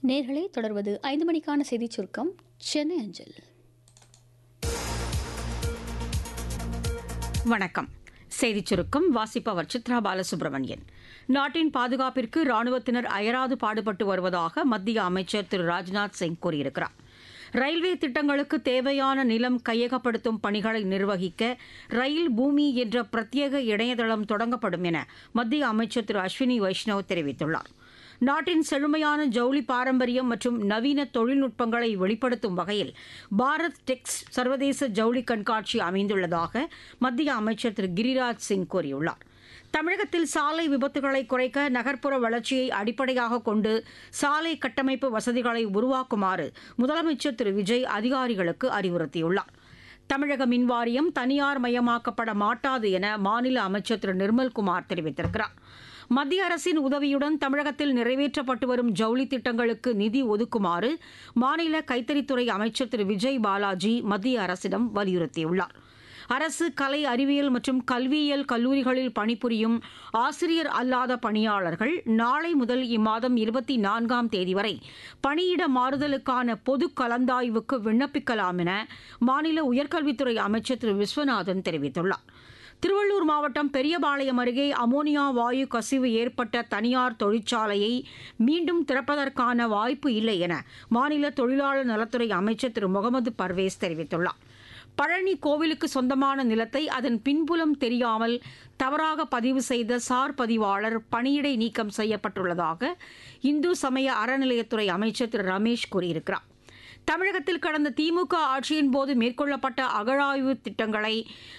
நேர்களை தொடர்வது ஐந்து மணிக்கான செய்திச் சுருக்கம் சென்னை அஞ்சல் வணக்கம் செய்திச் சுருக்கம் வாசிப்பவர் சித்ரா பாலசுப்ரமணியன் நாட்டின் பாதுகாப்பிற்கு ராணுவத்தினர் அயராது பாடுபட்டு வருவதாக மத்திய அமைச்சர் திரு ராஜ்நாத் சிங் கூறியிருக்கிறார் ரயில்வே திட்டங்களுக்கு தேவையான நிலம் கையகப்படுத்தும் பணிகளை நிர்வகிக்க ரயில் பூமி என்ற பிரத்யேக இணையதளம் தொடங்கப்படும் என மத்திய அமைச்சர் திரு அஸ்வினி வைஷ்ணவ் தெரிவித்துள்ளார் நாட்டின் செழுமையான ஜவுளி பாரம்பரியம் மற்றும் நவீன தொழில்நுட்பங்களை வெளிப்படுத்தும் வகையில் பாரத் டெக்ஸ் சர்வதேச ஜவுளி கண்காட்சி அமைந்துள்ளதாக மத்திய அமைச்சர் திரு கிரிராஜ் சிங் கூறியுள்ளார் தமிழகத்தில் சாலை விபத்துகளை குறைக்க நகர்ப்புற வளர்ச்சியை அடிப்படையாக கொண்டு சாலை கட்டமைப்பு வசதிகளை உருவாக்குமாறு முதலமைச்சர் திரு விஜய் அதிகாரிகளுக்கு அறிவுறுத்தியுள்ளார் தமிழக மின்வாரியம் தனியார் மயமாக்கப்பட மாட்டாது என மாநில அமைச்சர் திரு நிர்மல்குமார் தெரிவித்திருக்கிறார் மத்திய அரசின் உதவியுடன் தமிழகத்தில் நிறைவேற்றப்பட்டு வரும் ஜவுளி திட்டங்களுக்கு நிதி ஒதுக்குமாறு மாநில கைத்தறித்துறை அமைச்சர் திரு விஜய் பாலாஜி மத்திய அரசிடம் வலியுறுத்தியுள்ளார் அரசு கலை அறிவியல் மற்றும் கல்வியியல் கல்லூரிகளில் பணிபுரியும் ஆசிரியர் அல்லாத பணியாளர்கள் நாளை முதல் இம்மாதம் இருபத்தி நான்காம் தேதி வரை பணியிட மாறுதலுக்கான பொது கலந்தாய்வுக்கு விண்ணப்பிக்கலாம் என மாநில உயர்கல்வித்துறை அமைச்சர் திரு விஸ்வநாதன் தெரிவித்துள்ளார் திருவள்ளூர் மாவட்டம் பெரியபாளையம் அருகே அமோனியா வாயு கசிவு ஏற்பட்ட தனியார் தொழிற்சாலையை மீண்டும் திறப்பதற்கான வாய்ப்பு இல்லை என மாநில தொழிலாளர் நலத்துறை அமைச்சர் திரு முகமது பர்வேஸ் தெரிவித்துள்ளார் பழனி கோவிலுக்கு சொந்தமான நிலத்தை அதன் பின்புலம் தெரியாமல் தவறாக பதிவு செய்த சார் பதிவாளர் பணியிடை நீக்கம் செய்யப்பட்டுள்ளதாக இந்து சமய அறநிலையத்துறை அமைச்சர் திரு ரமேஷ் கூறியிருக்கிறார் தமிழகத்தில் கடந்த திமுக ஆட்சியின் போது மேற்கொள்ளப்பட்ட அகழாய்வு திட்டங்களை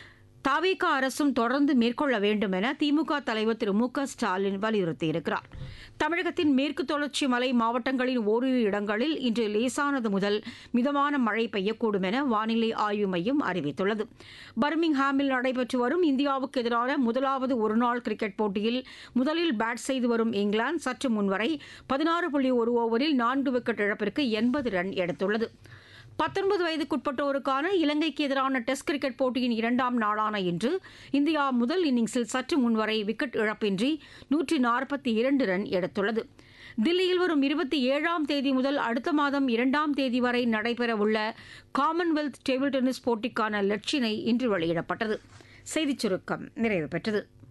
தாவேகா அரசும் தொடர்ந்து மேற்கொள்ள வேண்டும் என திமுக தலைவர் திரு மு க ஸ்டாலின் வலியுறுத்தியிருக்கிறார் தமிழகத்தின் மேற்கு தொடர்ச்சி மலை மாவட்டங்களின் ஓரிரு இடங்களில் இன்று லேசானது முதல் மிதமான மழை பெய்யக்கூடும் என வானிலை ஆய்வு மையம் அறிவித்துள்ளது பர்மிங்ஹாமில் நடைபெற்று வரும் இந்தியாவுக்கு எதிரான முதலாவது ஒருநாள் கிரிக்கெட் போட்டியில் முதலில் பேட் செய்து வரும் இங்கிலாந்து சற்று முன்வரை பதினாறு புள்ளி ஒரு ஓவரில் நான்கு விக்கெட் இழப்பிற்கு எண்பது ரன் எடுத்துள்ளது பத்தொன்பது வயதுக்குட்பட்டோருக்கான இலங்கைக்கு எதிரான டெஸ்ட் கிரிக்கெட் போட்டியின் இரண்டாம் நாளான இன்று இந்தியா முதல் இன்னிங்ஸில் சற்று முன்வரை விக்கெட் இழப்பின்றி நூற்றி நாற்பத்தி இரண்டு ரன் எடுத்துள்ளது தில்லியில் வரும் இருபத்தி ஏழாம் தேதி முதல் அடுத்த மாதம் இரண்டாம் தேதி வரை நடைபெறவுள்ள காமன்வெல்த் டேபிள் டென்னிஸ் போட்டிக்கான லட்சினை இன்று வெளியிடப்பட்டது செய்திச் சுருக்கம் நிறைவு பெற்றது